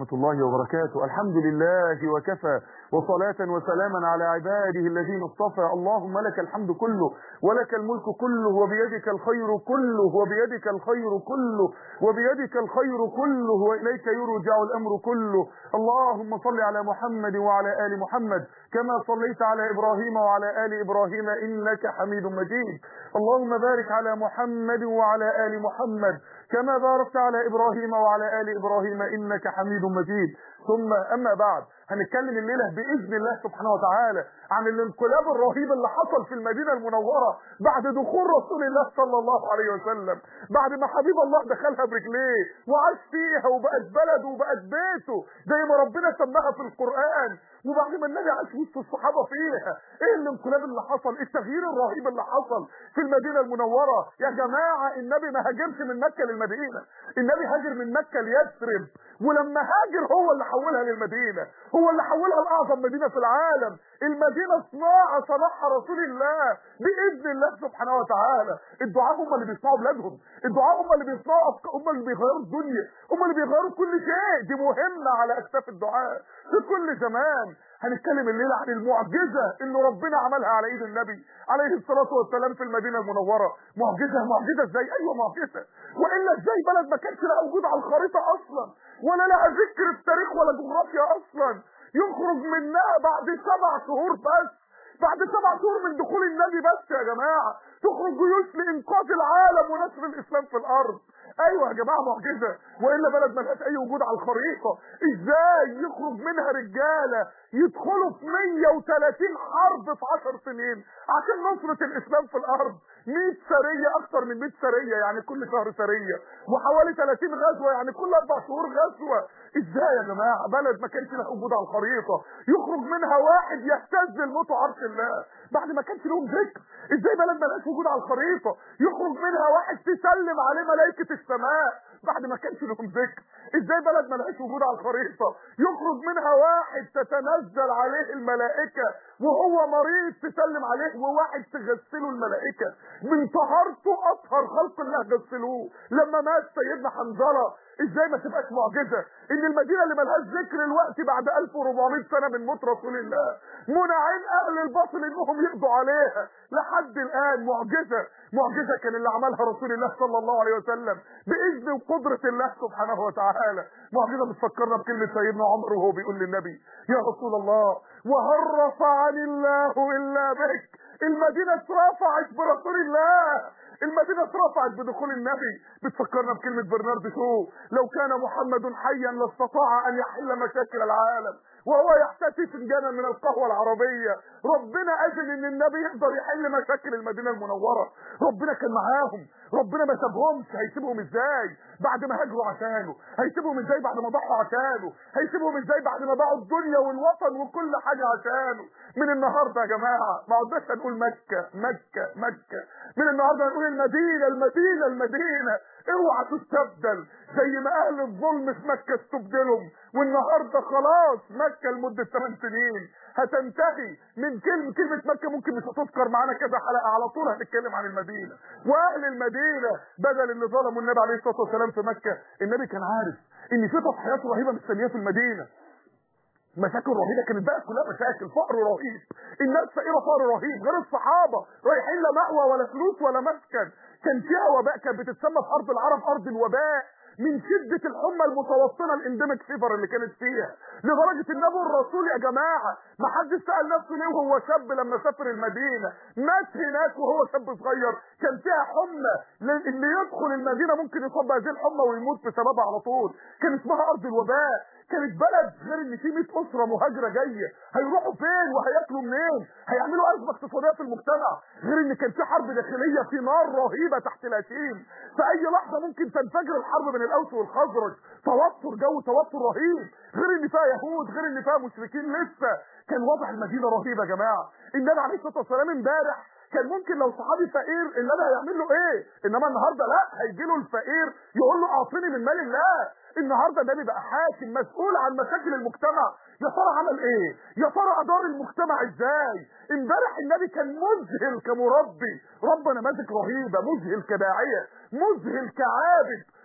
ورحمة الله وبركاته الحمد لله وكفى وصلاة وسلاما على عباده الذين اصطفى اللهم لك الحمد كله ولك الملك كله وبيدك الخير كله وبيدك الخير كله وبيدك الخير كله وإليك يرجع الأمر كله اللهم صل على محمد وعلى آل محمد كما صليت على إبراهيم وعلى آل إبراهيم إنك حميد مجيد اللهم بارك على محمد وعلى آل محمد كما باركت على إبراهيم وعلى آل إبراهيم إنك حميد مجيد ثم أما بعد هنتكلم الليلة بإذن الله سبحانه وتعالى عن الانقلاب الرهيب اللي حصل في المدينة المنورة بعد دخول رسول الله صلى الله عليه وسلم بعد ما حبيب الله دخلها برجليه وعاش فيها وبقت بلده وبقت بيته زي ما ربنا سماها في القرآن وبعد ما النبي عاش وسط الصحابة فيها ايه الانقلاب اللي حصل التغيير الرهيب اللي حصل في المدينة المنورة يا جماعة النبي ما هاجرش من مكة للمدينة النبي هاجر من مكة ليثرب ولما هاجر هو اللي حولها للمدينة هو اللي حولها لأعظم مدينة في العالم المدينة صناعة صنعها رسول الله بإذن الله سبحانه وتعالى الدعاء هم اللي بيصنعوا بلادهم الدعاء هم اللي بيصنعوا هم اللي بيغيروا الدنيا هم اللي بيغيروا كل شيء دي مهمة على أكتاف الدعاء في كل زمان هنتكلم الليلة عن المعجزة اللي ربنا عملها على ايد النبي عليه الصلاة والسلام في المدينة المنورة معجزة معجزة ازاي ايوه معجزة والا ازاي بلد ما كانش لها وجود على الخريطة اصلا ولا لها ذكر في تاريخ ولا جغرافيا اصلا يخرج منها بعد سبع شهور بس بعد سبع شهور من دخول النبي بس يا جماعة تخرج جيوش لإنقاذ العالم ونشر الإسلام في الأرض ايوه يا جماعه معجزه والا بلد ملهاش اي وجود على الخريطه ازاي يخرج منها رجاله يدخلوا في 130 حرب في 10 سنين عشان نصره الاسلام في الارض 100 سريه اكتر من 100 سريه يعني كل شهر سريه وحوالي 30 غزوه يعني كل اربع شهور غزوه ازاي يا جماعه بلد ما كانش لها وجود على الخريطه يخرج منها واحد يهتز الموت عرش الله بعد ما كانش لهم ذكر ازاي بلد ملهاش وجود على الخريطه يخرج منها واحد تسلم عليه ملائكه السماء بعد ما كانش لهم ذكر ازاي بلد ملهاش وجود على الخريطه يخرج منها واحد تتنزل عليه الملائكه وهو مريض تسلم عليه وواحد تغسله الملائكه من طهارته اطهر خلق الله غسلوه لما مات سيدنا حنظله ازاي ما تبقاش معجزه ان المدينه اللي ملهاش ذكر الوقت بعد 1400 سنه من موت رسول الله منعين اهل الباطل انهم يقضوا عليها لحد الان معجزه معجزه كان اللي عملها رسول الله صلى الله عليه وسلم باذن وقدره الله سبحانه وتعالى معجزه بتفكرنا بكلمه سيدنا عمر وهو بيقول للنبي يا رسول الله وهل رفعني الله الا بك المدينه اترفعت برسول الله المدينة اترفعت بدخول النبي بتفكرنا بكلمة برنارد شو لو كان محمد حيا لاستطاع ان يحل مشاكل العالم وهو يحتسي فنجانا من القهوة العربية ربنا اذن ان النبي يقدر يحل مشاكل المدينة المنورة ربنا كان معاهم ربنا ما سابهمش هيسيبهم ازاي بعد ما هاجروا عشانه هيسيبهم ازاي بعد ما ضحوا عشانه هيسيبهم ازاي بعد ما باعوا الدنيا والوطن وكل حاجة عشانه من النهارده يا جماعة ما عدناش هنقول مكة مكة مكة من النهارده هنقول المدينة المدينة المدينة اوعى تستبدل زي ما اهل الظلم في مكة استبدلهم والنهارده خلاص مكة لمدة 8 سنين هتنتهي من كلمة كلمة مكة ممكن مش هتذكر معانا كذا حلقة على طول هنتكلم عن المدينة واهل المدينة بدل اللي ظلموا النبي عليه الصلاة والسلام في مكة النبي كان عارف ان في تضحيات رهيبة مستنياه في المدينة مشاكل رهيبه كانت بقى كلها مشاكل فقر رهيب الناس فقيره فقر رهيب غير الصحابه رايحين لا مأوى ولا فلوس ولا مسكن كان فيها وباء كانت بتتسمى في ارض العرب ارض الوباء من شدة الحمى المتوطنة الانديميك فيفر اللي كانت فيها لدرجة ان ابو الرسول يا جماعة ما حدش سأل نفسه ليه وهو شاب لما سافر المدينة مات هناك وهو شاب صغير كان فيها حمى اللي يدخل المدينة ممكن يصاب بهذه الحمى ويموت بسببها على طول كان اسمها ارض الوباء كانت بلد غير ان في 100 اسره مهاجره جايه هيروحوا فين وهياكلوا منين هيعملوا ازمه اقتصاديه في المجتمع غير ان كان في حرب داخليه في نار رهيبه تحت الهشيم في اي لحظه ممكن تنفجر الحرب بين الاوس والخزرج توتر جو توتر رهيب غير ان فيها يهود غير ان فيها مشركين لسه كان وضع المدينه رهيب يا جماعه النبي عليه الصلاه والسلام امبارح كان ممكن لو صحابي فقير النبي هيعمل له ايه انما النهارده لا هيجي له الفقير يقول له اعطيني من مال الله النهارده النبي بقى حاكم مسؤول عن مشاكل المجتمع يا ترى عمل ايه يا ترى ادار المجتمع ازاي امبارح النبي كان مذهل كمربي ربنا ماسك رهيبه مذهل كداعيه مذهل كعابد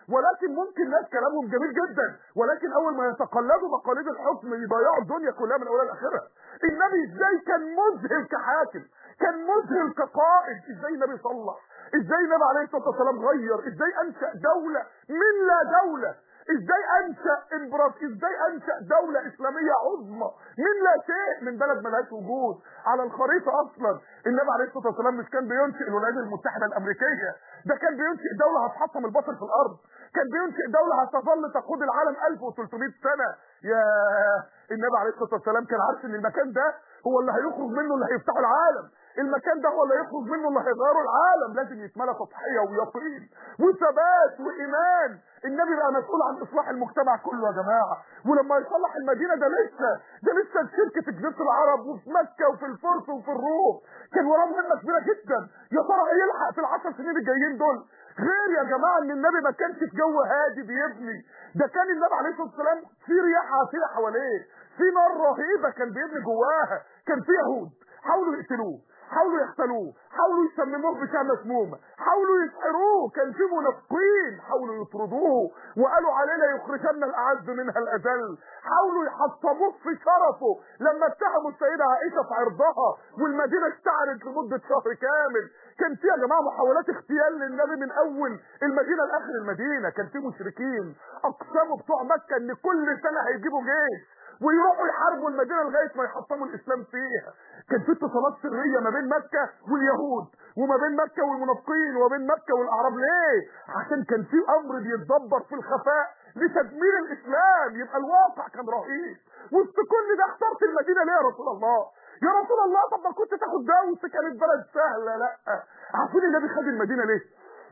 ولكن ممكن ناس كلامهم جميل جدا ولكن اول ما يتقلدوا مقاليد الحكم يضيعوا الدنيا كلها من اولها لاخرها النبي ازاي كان مذهل كحاكم كان مذهل كقائد ازاي النبي صلح ازاي النبي عليه الصلاه والسلام غير ازاي انشا دوله من لا دوله ازاي انشا امبراط ازاي انشا دوله اسلاميه عظمى من لا شيء من بلد ملهاش وجود على الخريطه اصلا النبي عليه الصلاه والسلام مش كان بينشئ الولايات المتحده الامريكيه ده كان بينشئ دوله هتحطم البشر في الارض كان بينشئ دوله هتظل تقود العالم 1300 سنه يا النبي عليه الصلاه والسلام كان عارف ان المكان ده هو اللي هيخرج منه اللي هيفتحوا العالم المكان ده هو اللي هيخرج منه اللي هيغيروا العالم لازم يتملى تضحيه ويقين وثبات وايمان النبي بقى مسؤول عن اصلاح المجتمع كله يا جماعه ولما يصلح المدينه ده لسه ده لسه شركه جزيره العرب وفي مكه وفي الفرس وفي الروم كان وراه مهمه كبيره جدا يا ترى هيلحق في العشر سنين الجايين دول غير يا جماعه ان النبي ما كانش في جو هادي بيبني ده كان النبي عليه الصلاه والسلام في رياح عاتيه حواليه في نار رهيبه كان بيبني جواها كان في يهود حاولوا يقتلوه حاولوا يقتلوه حاولوا يسمموه بشام مسمومه حاولوا يسحروه كان في منافقين حاولوا يطردوه وقالوا علينا يخرجن الاعز منها الاذل حاولوا يحطموه في شرفه لما اتهموا السيده عائشه في عرضها والمدينه اشتعلت لمده شهر كامل كان في يا جماعه محاولات اغتيال للنبي من اول المدينه لاخر المدينه كان في مشركين اقسموا بتوع مكه ان كل سنه هيجيبوا جيش ويروحوا يحاربوا المدينه لغايه ما يحطموا الاسلام فيها كان في اتصالات سريه ما بين مكه واليهود وما بين مكه والمنافقين وما بين مكه والاعراب ليه عشان كان في امر بيتدبر في الخفاء لتدمير الاسلام يبقى الواقع كان رهيب وسط كل ده اخترت المدينه ليه يا رسول الله يا رسول الله طب ما كنت تاخد دوس كانت بلد سهله لا عارفين النبي خد المدينه ليه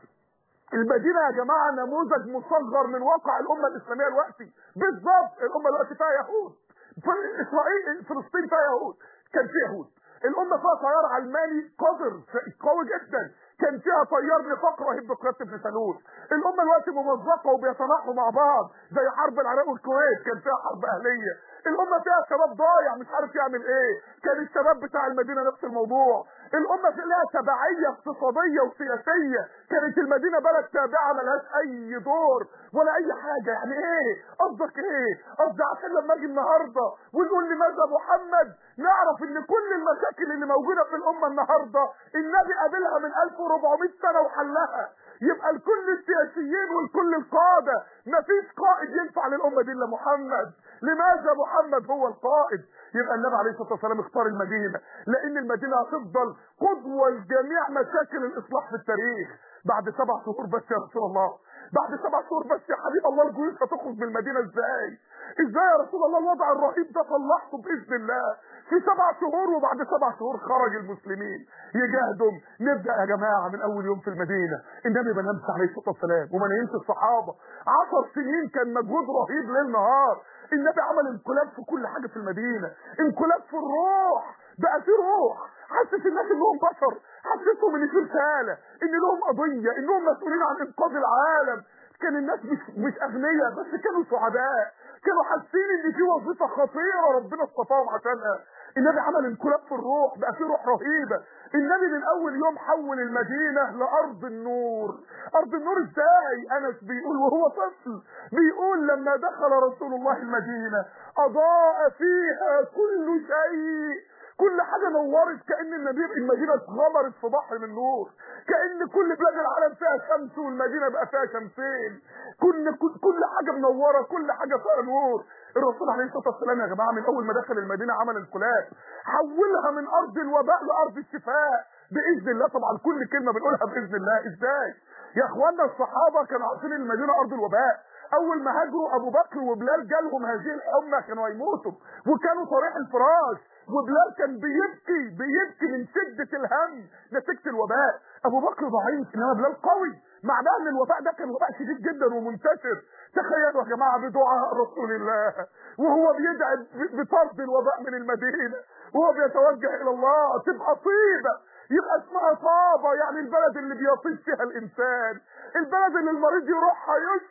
المدينة يا جماعة نموذج مصغر من واقع الأمة الإسلامية الوقتي بالظبط الأمة الوقتي فيها يهود في إسرائيل فلسطين فيها يهود كان فيها يهود الأمة فيها طيار علماني قذر قوي جدا كان فيها طيار نفاق رهيب بقيادة ابن سلول الأمة الوقتي ممزقة وبيتناحوا مع بعض زي حرب العراق والكويت كان فيها حرب أهلية الأمة فيها شباب ضايع مش عارف يعمل إيه كان الشباب بتاع المدينة نفس الموضوع الأمة في لها تبعية اقتصادية وسياسية كانت المدينة بلد تابعة ملهاش أي دور ولا أي حاجة يعني إيه قصدك إيه قصدي عشان لما أجي النهاردة ونقول لماذا محمد نعرف إن كل المشاكل اللي موجودة في الأمة النهاردة النبي قابلها من 1400 سنة وحلها يبقى لكل السياسيين ولكل القادة مفيش قائد ينفع للأمة دي إلا محمد لماذا محمد هو القائد يبقى النبي عليه الصلاة والسلام اختار المدينة لأن المدينة هتفضل قدوة لجميع مشاكل الإصلاح في التاريخ بعد سبع شهور بس يا رسول الله بعد سبع شهور بس يا حبيب الله الجيوش هتخرج من المدينة ازاي ازاي يا رسول الله الوضع الرهيب ده صلحته بإذن الله في سبع شهور وبعد سبع شهور خرج المسلمين يجاهدوا نبدا يا جماعه من اول يوم في المدينه النبي ما نامش عليه الصلاه والسلام وما نامش الصحابه عشر سنين كان مجهود رهيب ليل نهار النبي عمل انقلاب في كل حاجه في المدينه انقلاب في الروح بقى في روح حسس الناس انهم بشر حسسهم ان في رساله ان لهم قضيه انهم مسؤولين عن انقاذ العالم كان الناس مش مش اغنياء بس كانوا سعداء كانوا حاسين ان في وظيفه خطيره ربنا اصطفاهم عشانها النبي عمل انقلاب في الروح بقى في روح رهيبه النبي من اول يوم حول المدينه لارض النور ارض النور ازاي انس بيقول وهو طفل بيقول لما دخل رسول الله المدينه اضاء فيها كل شيء كل حاجه نورت كان النبي المدينه اتغمرت في بحر من نور كان كل بلاد العالم فيها شمس والمدينه بقى فيها شمسين كل كل حاجه منوره كل حاجه فيها نور الرسول عليه الصلاه والسلام يا جماعه من اول ما دخل المدينه عمل انقلاب حولها من ارض الوباء لارض الشفاء باذن الله طبعا كل كلمه بنقولها باذن الله ازاي يا اخوانا الصحابه كانوا عارفين المدينه ارض الوباء اول ما هاجروا ابو بكر وبلال جالهم هذه الحمى كانوا هيموتوا وكانوا طريح الفراش وبلال كان بيبكي بيبكي من شدة الهم نتيجة الوباء ابو بكر ضعيف انما بلال قوي معناه ان الوباء ده كان وباء شديد جدا ومنتشر تخيلوا يا جماعة بدعاء رسول الله وهو بيدعي بطرد الوباء من المدينة وهو بيتوجه الى الله تبقى طيبة يبقى اسمها طابة يعني البلد اللي بيطيب فيها الانسان البلد اللي المريض يروحها يشفى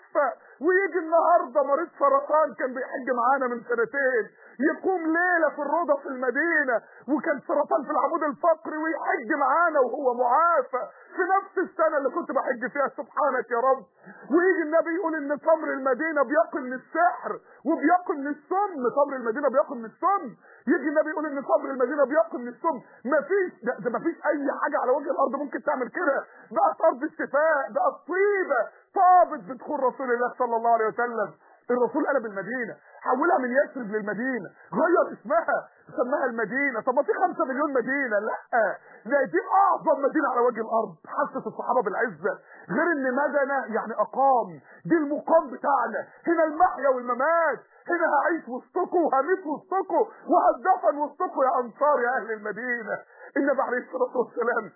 ويشفى ويجي النهارده مريض سرطان كان بيحج معانا من سنتين يقوم ليله في الروضه في المدينه وكان سرطان في العمود الفقري ويحج معانا وهو معافى في نفس السنه اللي كنت بحج فيها سبحانك يا رب ويجي النبي يقول ان تمر المدينه بيقي من السحر وبيقي من السم تمر المدينه بيقي من السم يجي النبي يقول ان تمر المدينه بيقي من السم مفيش ده, ده مفيش اي حاجه على وجه الارض ممكن تعمل كده بقى طرد الشفاء بقى الطيبه طابت بدخول رسول الله صلى الله عليه وسلم الرسول قلب المدينه حولها من يثرب للمدينه غير اسمها سماها المدينه طب ما في خمسة مليون مدينه لا ده دي اعظم مدينه على وجه الارض حست الصحابه بالعزه غير ان مدنه يعني اقام دي المقام بتاعنا هنا المحيا والممات هنا هعيش وسطكم وهميت وسطكم وهتدفن وسطكم يا انصار يا اهل المدينه النبي عليه الصلاه والسلام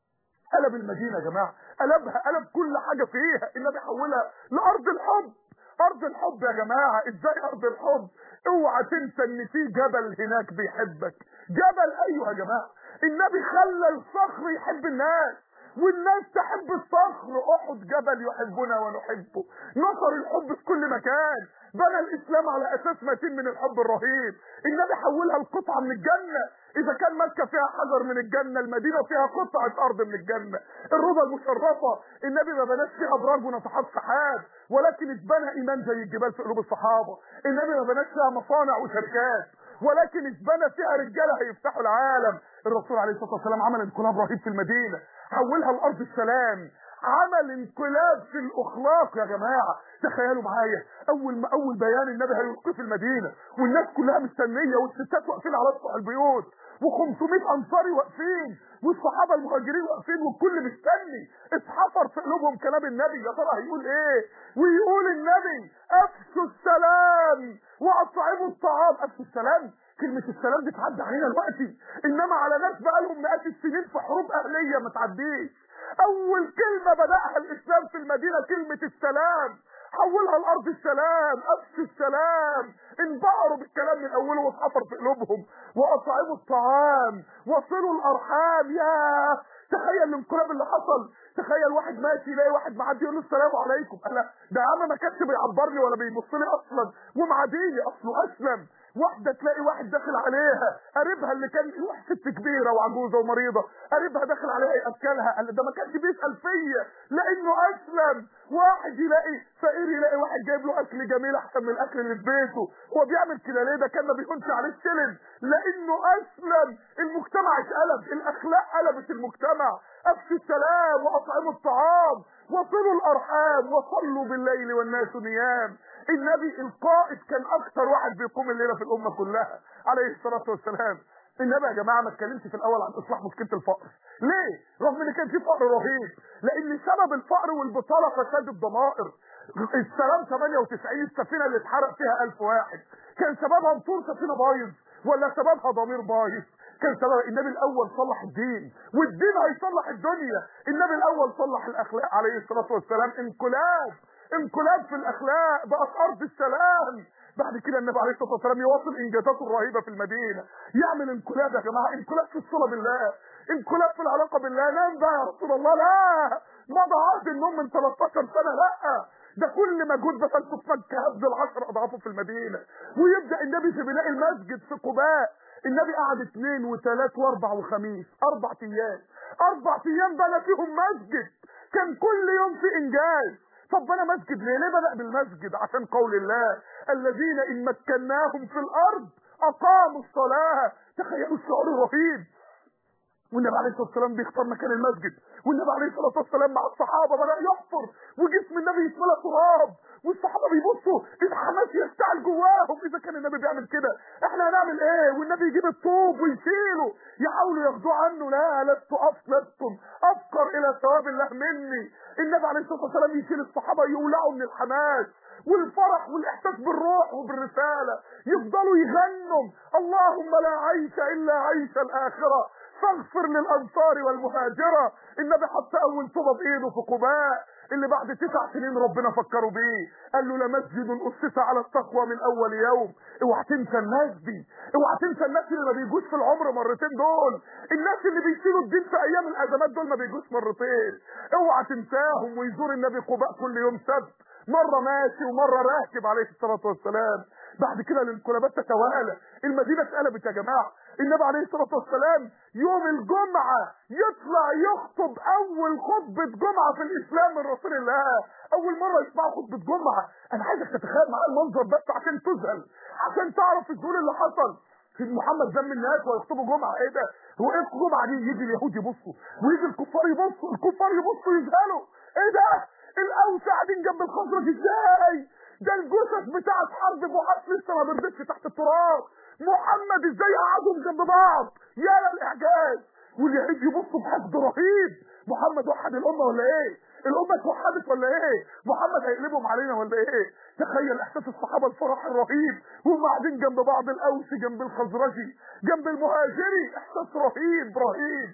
قلب المدينه يا جماعه قلبها قلب كل حاجه فيها النبي حولها لارض الحب ارض الحب يا جماعه ازاي ارض الحب اوعى تنسى ان في جبل هناك بيحبك جبل ايوه يا جماعه النبي خلى الصخر يحب الناس والناس تحب الصخر احد جبل يحبنا ونحبه نصر الحب في كل مكان بنى الاسلام على اساس متين من الحب الرهيب النبي حولها لقطعه من الجنه اذا كان مكه فيها حجر من الجنه المدينه فيها قطعه ارض من الجنه الروضه المشرفه النبي ما بناش فيها ابراج وناطحات سحاب ولكن اتبنى ايمان زي الجبال في قلوب الصحابه النبي ما بناش فيها مصانع وشركات ولكن اتبنى فيها رجاله هيفتحوا العالم الرسول عليه الصلاه والسلام عمل انقلاب رهيب في المدينه حولها لارض السلام عمل انقلاب في الاخلاق يا جماعه تخيلوا معايا اول ما اول بيان النبي هيلقيه في المدينه والناس كلها مستنيه والستات واقفين على سطح البيوت و500 انصاري واقفين والصحابه المهاجرين واقفين والكل مستني اتحفر في قلوبهم كلام النبي يا ترى هيقول ايه ويقول النبي افشوا السلام واطعموا الطعام افشوا السلام كلمة السلام دي تعدي علينا دلوقتي انما على ناس بقالهم مئات السنين في حروب اهلية ما تعديش اول كلمة بدأها الاسلام في المدينة كلمة السلام حولها لارض السلام افشوا السلام انبهروا بالكلام من اوله واتحفر في قلوبهم واطعموا الطعام وصلوا الارحام يا تخيل الانقلاب اللي حصل تخيل واحد ماشي يلاقي واحد معدي يقول له السلام عليكم انا ده يا عم ما كانش بيعبرني ولا بيبص لي اصلا ومعديه اصله اسلم واحدة تلاقي واحد داخل عليها قريبها اللي كان ست كبيرة وعجوزة ومريضة قريبها داخل عليها يأكلها قال ده ما كانش بيسأل فيا لأنه أسلم واحد يلاقي فقير يلاقي واحد جايب له أكل جميل أحسن من الأكل اللي في بيته هو بيعمل كده ليه ده كان ما بيكونش عليه السلم لأنه أسلم المجتمع اتقلب الأخلاق قلبت المجتمع أفشوا السلام وأطعموا الطعام وصلوا الأرحام وصلوا بالليل والناس نيام النبي القائد كان اكتر واحد بيقوم الليله في الامه كلها عليه الصلاه والسلام النبي يا جماعه ما اتكلمش في الاول عن اصلاح مشكله الفقر ليه رغم ان كان في فقر رهيب لان سبب الفقر والبطاله فساد الضمائر السلام 98 السفينه اللي اتحرق فيها 1000 واحد كان سببها موتور سفينه بايظ ولا سببها ضمير بايظ كان سبب النبي الاول صلح الدين والدين هيصلح الدنيا النبي الاول صلح الاخلاق عليه الصلاه والسلام انقلاب انقلاب في الاخلاق بقت ارض السلام بعد كده النبي عليه الصلاه والسلام يواصل انجازاته الرهيبه في المدينه يعمل انقلاب يا جماعه انقلاب في الصله بالله انقلاب في العلاقه بالله نام بقى يا رسول الله لا مضى عهد النوم من 13 سنه لا ده كل مجهود بذلته في مكه هبذل 10 اضعافه في المدينه ويبدا النبي في بناء المسجد في قباء النبي قعد اثنين وثلاث واربع وخميس اربع ايام اربع ايام بنى فيهم مسجد كان كل يوم في انجاز طب بنى مسجد ليه ليه بدأ بالمسجد عشان قول الله الذين ان مكناهم في الارض اقاموا الصلاة تخيلوا الشعور الرهيب والنبي عليه الصلاه والسلام بيختار مكان المسجد والنبي عليه الصلاه والسلام مع الصحابه بدا يحفر وجسم النبي يتملى تراب والصحابه بيبصوا الحماس يشتعل جواهم اذا كان النبي بيعمل كده احنا هنعمل ايه والنبي يجيب الطوب ويشيله يحاولوا ياخدوه عنه لا لست لستم افقر الى ثواب الله مني النبي عليه الصلاه والسلام يشيل الصحابه يولعوا من الحماس والفرح والاحساس بالروح وبالرساله يفضلوا يغنوا اللهم لا عيش الا عيش الاخره فاغفر للانصار والمهاجره النبي حط اول طوبه بايده في قباء اللي بعد تسع سنين ربنا فكروا بيه قال له لمسجد اسس على التقوى من اول يوم اوعى تنسى الناس دي اوعى تنسى الناس اللي ما بيجوش في العمر مرتين دول الناس اللي بيشيلوا الدين في ايام الازمات دول ما بيجوش مرتين اوعى تنساهم ويزور النبي قباء كل يوم سبت مره ماشي ومره راكب عليه الصلاه والسلام بعد كده الانقلابات تتوالى المدينه اتقلبت يا جماعه النبي عليه الصلاه والسلام يوم الجمعه يطلع يخطب اول خطبه جمعه في الاسلام من رسول الله اول مره يسمعوا خطبه جمعه انا عايزك تتخيل معايا المنظر بس عشان تذهل عشان تعرف الذهول اللي حصل سيد محمد ذم الناس ويخطبوا جمعه ايه ده هو ايه الجمعه دي يجي اليهود يبصوا ويجي الكفار يبصوا الكفار يبصوا يذهلوا ايه ده الاوس قاعدين جنب الخزرج ازاي ده الجثث بتاعت حرب بوحات لسه ما بردتش تحت التراب محمد ازاي قعدهم جنب بعض يا للاعجاز واليهود يبصوا بحقد رهيب محمد وحد الامه ولا ايه الامه اتوحدت ولا ايه محمد هيقلبهم علينا ولا ايه تخيل احساس الصحابه الفرح الرهيب وهم قاعدين جنب بعض الاوسي جنب الخزرجي جنب المهاجري احساس رهيب رهيب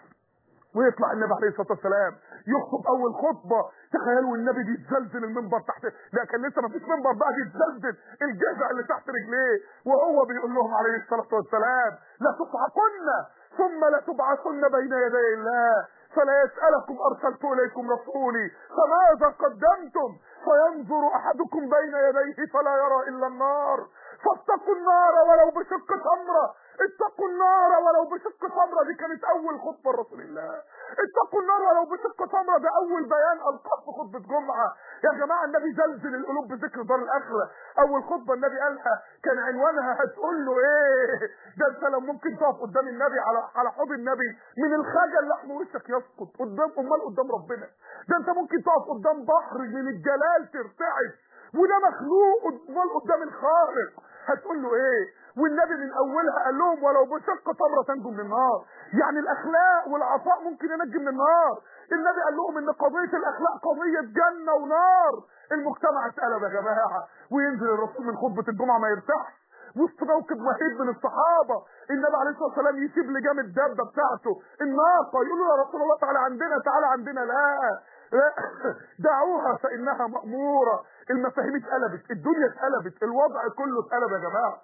ويطلع النبي عليه الصلاه والسلام يخطب اول خطبه تخيلوا النبي بيتزلزل المنبر تحت لا كان لسه ما فيش منبر بقى بيتزلزل الجذع اللي تحت رجليه وهو بيقول لهم عليه الصلاه والسلام لا تصعقن ثم لتبعثن بين يدي الله فلا يسألكم أرسلت إليكم رسولي فماذا قدمتم فينظر أحدكم بين يديه فلا يرى إلا النار فاتقوا النار ولو بشق تمرة اتقوا النار ولو بشق تمرة دي كانت أول خطبة لرسول الله اتقوا النار ولو بشق تمرة ده أول بيان ألقاه في خطبة جمعة يا جماعة النبي زلزل القلوب بذكر دار الآخرة أول خطبة النبي قالها كان عنوانها هتقول له إيه ده أنت لو ممكن تقف قدام النبي على على حوض النبي من الخجل لحم وشك يسقط قدام أمال قدام ربنا ده أنت ممكن تقف قدام بحر من الجلال ترتعش وده مخلوق امال قدام الخالق هتقول له ايه والنبي من اولها قال لهم ولو بشق تمره تنجو من النار يعني الاخلاق والعطاء ممكن ينجي من النار النبي قال لهم ان قضيه الاخلاق قضيه جنه ونار المجتمع اتقلب يا جماعه وينزل الرسول من خطبه الجمعه ما يرتاحش وسط موكب مهيب من الصحابة النبي عليه الصلاة والسلام يسيب لجام الدابة بتاعته الناقة يقول له يا رسول الله تعالى عندنا تعالى عندنا لا لا دعوها فإنها مأمورة المفاهيم اتقلبت الدنيا اتقلبت الوضع كله اتقلب يا جماعة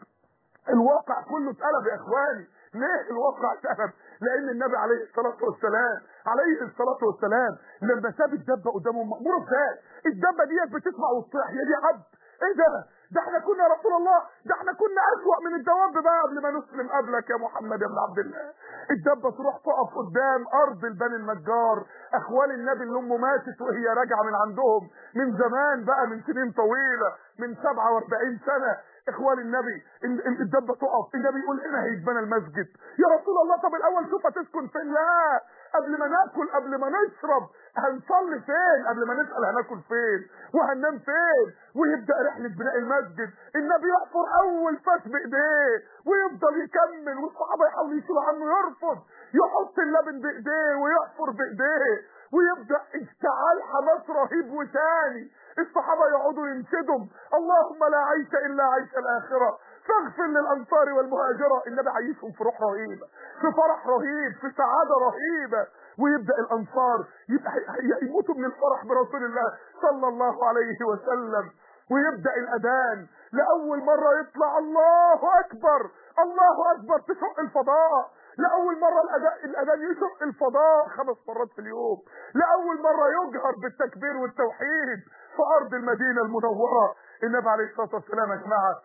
الواقع كله اتقلب يا اخواني ليه الواقع اتقلب لان النبي عليه الصلاه والسلام عليه الصلاه والسلام لما ساب الدبه قدامهم ماموره ازاي الدبه ديت بتسمع وتصيح هي دي عبد ايه ده ده احنا كنا يا رسول الله ده احنا كنا اسوأ من الدواب بقى قبل ما نسلم قبلك يا محمد يا ابن عبد الله الدبه تروح تقف قدام ارض البني النجار اخوال النبي اللي امه ماتت وهي راجعه من عندهم من زمان بقى من سنين طويله من 47 سنه اخوان النبي ال- ال- الدبه تقف النبي يقول هنا هيتبنى المسجد يا رسول الله طب الاول شوف هتسكن فين لا قبل ما ناكل قبل ما نشرب هنصلي فين قبل ما نسال هناكل فين وهننام فين ويبدا رحله بناء المسجد النبي يحفر اول فاس بايديه ويفضل يكمل والصحابه يحاولوا يشيلوا عنه يرفض يحط اللبن بايديه ويحفر بايديه ويبدا اشتعال حماس رهيب وثاني الصحابه يقعدوا ينشدوا اللهم لا عيش الا عيش الاخره فاغفر للانصار والمهاجره النبي عايشهم في روح رهيبه في فرح رهيب في سعاده رهيبه ويبدا الانصار يبقى ي- يموتوا من الفرح برسول الله صلى الله عليه وسلم ويبدا الاذان لاول مره يطلع الله اكبر الله اكبر تشق الفضاء لأول مرة الأذان الأذان يشق الفضاء خمس مرات في اليوم لأول مرة يجهر بالتكبير والتوحيد في أرض المدينة المنورة النبي عليه الصلاة والسلام يا جماعة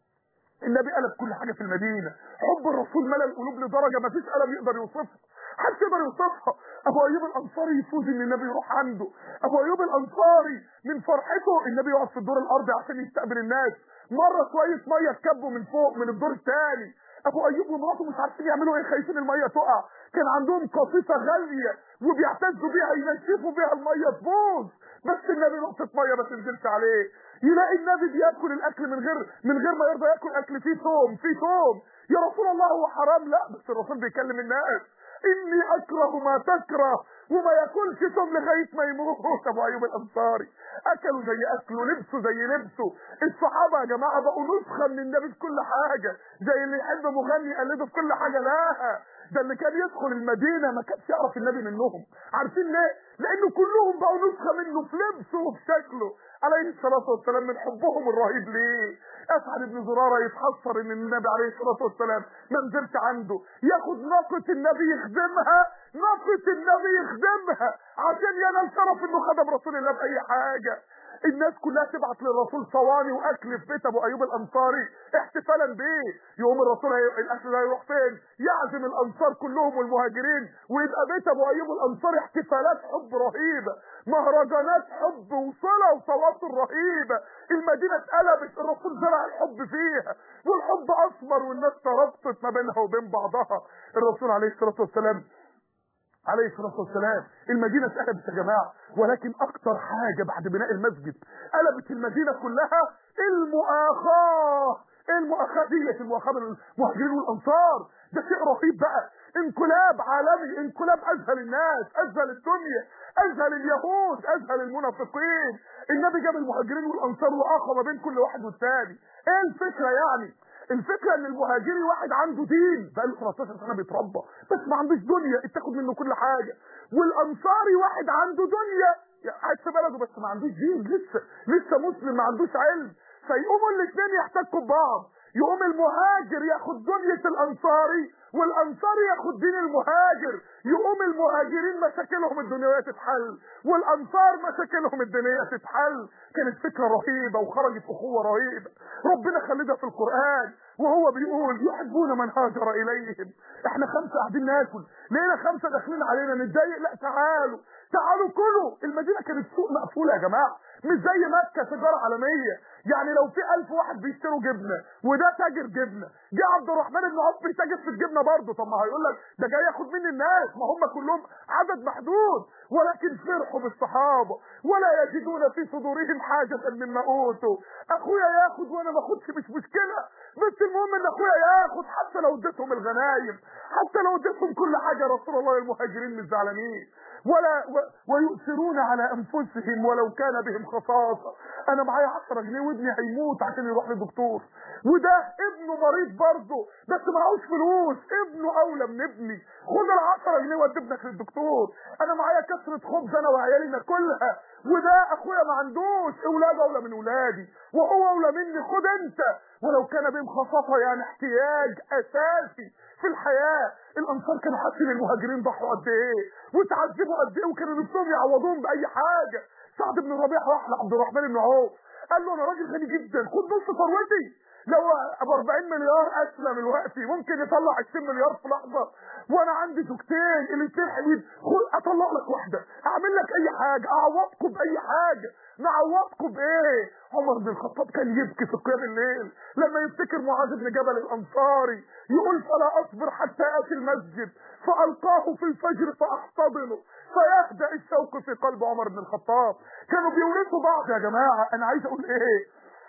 النبي قلب كل حاجة في المدينة حب الرسول ملأ القلوب لدرجة ما فيش قلم يقدر يوصفها محدش يقدر يوصفها ابو ايوب الانصاري يفوز ان النبي يروح عنده ابو ايوب الانصاري من فرحته النبي يقف في الدور الارضي عشان يستقبل الناس مره كويس ميه تكبه من فوق من الدور الثاني ابو ايوب ومراته مش عارفين يعملوا ايه خايفين الميه تقع كان عندهم قصيصه غاليه وبيعتزوا بيها ينشفوا بيها الميه تبوظ بس النبي نقطه ميه ما تنزلش عليه يلاقي النبي بياكل الاكل من غير من غير ما يرضى ياكل اكل فيه ثوم فيه ثوم يا رسول الله هو حرام لا بس الرسول بيكلم الناس اني اكره ما تكره وما ياكلش ثوم لغايه ما يموت ابو ايوب الانصاري اكلوا زي اكله لبسوا زي لبسه الصحابه يا جماعه بقوا نسخه من النبي في كل حاجه زي اللي يحب مغني يقلده في كل حاجه لا ده اللي كان يدخل المدينه ما كانش يعرف النبي منهم عارفين ليه لانه كلهم بقوا نسخه منه في لبسه وفي شكله عليه الصلاه والسلام من حبهم الرهيب ليه اسعد بن زراره يتحسر ان النبي عليه الصلاه والسلام ما نزلش عنده ياخد ناقه النبي يخدمها ناقه النبي يخدمها عشان ينال شرف انه خدم رسول الله باي حاجه الناس كلها تبعت للرسول صواني واكل في بيت ابو ايوب الانصاري احتفالا بيه يقوم الرسول هي... الاكل ده يروح فين يعزم الانصار كلهم والمهاجرين ويبقى بيت ابو ايوب الانصاري احتفالات حب رهيبه مهرجانات حب وصله وتواصل رهيبه المدينه اتقلبت الرسول زرع الحب فيها والحب اثمر والناس ترابطت ما بينها وبين بعضها الرسول عليه الصلاه والسلام عليه الصلاه والسلام المدينه اتقلبت يا جماعه ولكن اكتر حاجه بعد بناء المسجد قلبت المدينه كلها المؤاخاه ايه المؤاخاه ديت المؤاخاه بين المهاجرين والانصار ده شيء رهيب بقى انقلاب عالمي انقلاب اذهل الناس اذهل الدنيا اذهل اليهود اذهل المنافقين النبي جاب المهاجرين والانصار واخى ما بين كل واحد والتاني ايه الفكره يعني الفكره ان المهاجري واحد عنده دين بقاله 13 سنه بيتربى بس ما عندوش دنيا اتاخد منه كل حاجه والانصاري واحد عنده دنيا قاعد في بلده بس ما عندوش دين لسه لسه مسلم ما عندوش علم فيقوموا الاثنين يحتكوا ببعض يقوم المهاجر ياخد دنيا الانصاري والانصاري ياخد دين المهاجر يقوم المهاجرين مشاكلهم الدنيويه تتحل والانصار مشاكلهم الدينيه تتحل كانت فكره رهيبه وخرجت اخوه رهيبه ربنا خلدها في القران وهو بيقول يحبون من هاجر اليهم احنا خمسه قاعدين ناكل لقينا خمسه داخلين علينا نتضايق لا تعالوا تعالوا كلوا المدينه كانت سوق مقفوله يا جماعه مش زي مكه تجاره عالميه يعني لو في ألف واحد بيشتروا جبنه وده تاجر جبنه جه عبد الرحمن بن عوف بيتاجر في الجبنه برضه طب ما هيقول لك ده جاي ياخد مني الناس ما هم كلهم عدد محدود ولكن فرحوا بالصحابه ولا يجدون في صدورهم حاجه مما اوتوا اخويا ياخد وانا ما اخدش مش مشكله بس المهم ان اخويا ياخد حتى لو اديتهم الغنايم حتى لو اديتهم كل حاجه رسول الله المهاجرين مش زعلانين ولا و ويؤثرون على انفسهم ولو كان بهم خصاصه انا معايا 10 جنيه وابني هيموت عشان يروح لدكتور وده ابنه مريض برضه بس معهوش فلوس ابنه اولى من ابني خد ال 10 جنيه ودي ابنك للدكتور انا معايا كسره خبز انا وعيالي ناكلها وده اخويا ما عندوش اولاد اولى من اولادي وهو اولى مني خد انت ولو كان بهم خصاصه يعني احتياج اساسي في الحياه الانصار كانوا حاسين المهاجرين ضحوا قد ايه وتعذبوا قد ايه وكانوا نفسهم يعوضوهم باي حاجه سعد بن ربيع راح لعبد الرحمن بن عوف قال له انا راجل غني جدا خد نص ثروتي لو ابو 40 مليار اسلم دلوقتي ممكن يطلع 20 مليار في لحظه وانا عندي زوجتين الاثنين حلوين خد اطلع لك واحده اعمل لك اي حاجه اعوضكم باي حاجه نعوضكم بايه عمر بن الخطاب كان يبكي في قيام الليل لما يفتكر معاذ بن جبل الانصاري يقول فلا اصبر حتى اتي المسجد فالقاه في الفجر فاحتضنه فيهدأ الشوق في قلب عمر بن الخطاب كانوا بيورثوا بعض يا جماعه انا عايز اقول ايه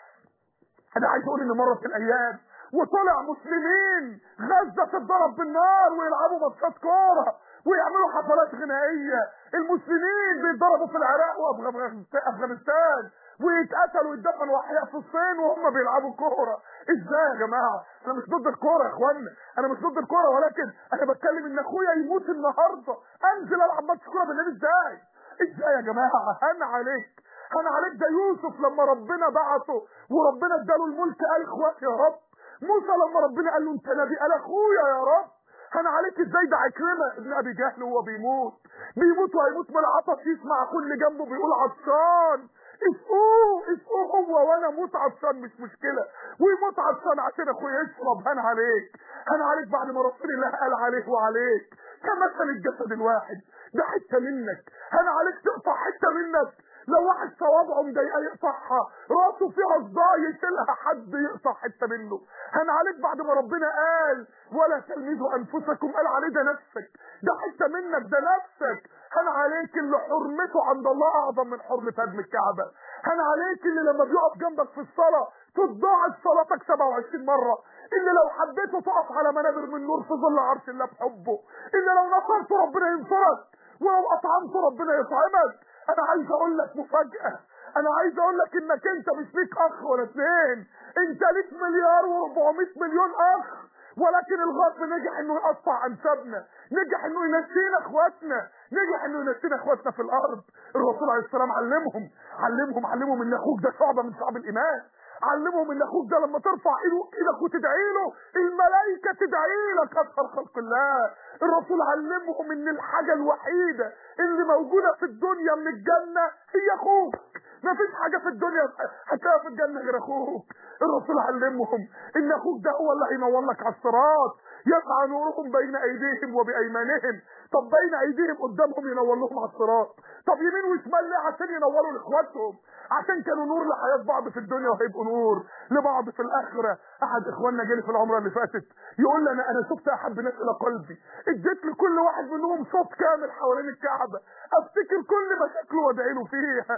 انا عايز اقول ان مره في الايام وطلع مسلمين غزه تتضرب بالنار ويلعبوا ماتشات كوره ويعملوا حفلات غنائيه المسلمين بيتضربوا في العراق وافغانستان ويتقتلوا ويتدفنوا احياء في الصين وهم بيلعبوا كوره ازاي يا جماعه انا مش ضد الكوره يا اخوانا انا مش ضد الكوره ولكن انا بتكلم ان اخويا يموت النهارده انزل العب ماتش كوره بالليل ازاي ازاي يا جماعه هان عليك هان عليك ده يوسف لما ربنا بعته وربنا اداله الملك قال اخواتي يا رب موسى لما ربنا قال له انت نبي قال اخويا يا رب كان عليك ازاي ده عكرمه ابن ابي جهل وهو بيموت بيموت وهيموت من العطش يسمع اخوه اللي جنبه بيقول عطشان اسقوه اسقوه هو وانا اموت عطشان مش مشكله ويموت عطشان عشان اخويا يشرب هان عليك هان عليك بعد ما رسول الله قال عليه وعليك كمثل الجسد الواحد ده حته منك هان عليك تقطع حته منك لو واحد صوابعه مضايقاه يقطعها راسه فيها صداع يشيلها حد يقطع حته منه هن عليك بعد ما ربنا قال ولا تلمزوا انفسكم قال عليه ده نفسك ده حته منك ده نفسك هن عليك اللي حرمته عند الله اعظم من حرمه هدم الكعبه هن عليك اللي لما بيقف جنبك في الصلاه تضاعف صلاتك 27 مره اللي لو حبيته تقف على منابر من نور في ظل عرش الله بحبه اللي لو نصرت ربنا ينصرك ولو اطعمت ربنا يطعمك انا عايز اقول لك مفاجأة انا عايز اقول لك انك انت مش ليك اخ ولا اثنين انت ليك مليار و400 مليون اخ ولكن الغرب نجح انه يقطع انسابنا نجح انه ينسينا اخواتنا نجح انه ينسينا اخواتنا في الارض الرسول عليه السلام علمهم علمهم علمهم ان اخوك ده شعبه من شعب الايمان علمهم ان اخوك ده لما ترفع ايدك وتدعي له الملائكه تدعي لك اكثر خلق الله الرسول علمهم ان الحاجه الوحيده اللي موجوده في الدنيا من الجنه هي اخوك مفيش حاجه في الدنيا هتلاقيها في الجنه غير اخوك الرسول علمهم ان اخوك ده هو اللي هينور لك على الصراط يسعى نورهم بين ايديهم وبايمانهم طب بين ايديهم قدامهم ينور لهم على الصراط طب يمين وشمال ليه عشان ينوروا لاخواتهم عشان كانوا نور لحياه بعض في الدنيا وهيبقوا نور لبعض في الاخره احد اخواننا جالي في العمره اللي فاتت يقول لي انا انا شفت احب ناس الى قلبي اديت لكل واحد منهم صوت كامل حوالين الكعبه افتكر كل مشاكله وادعي له فيها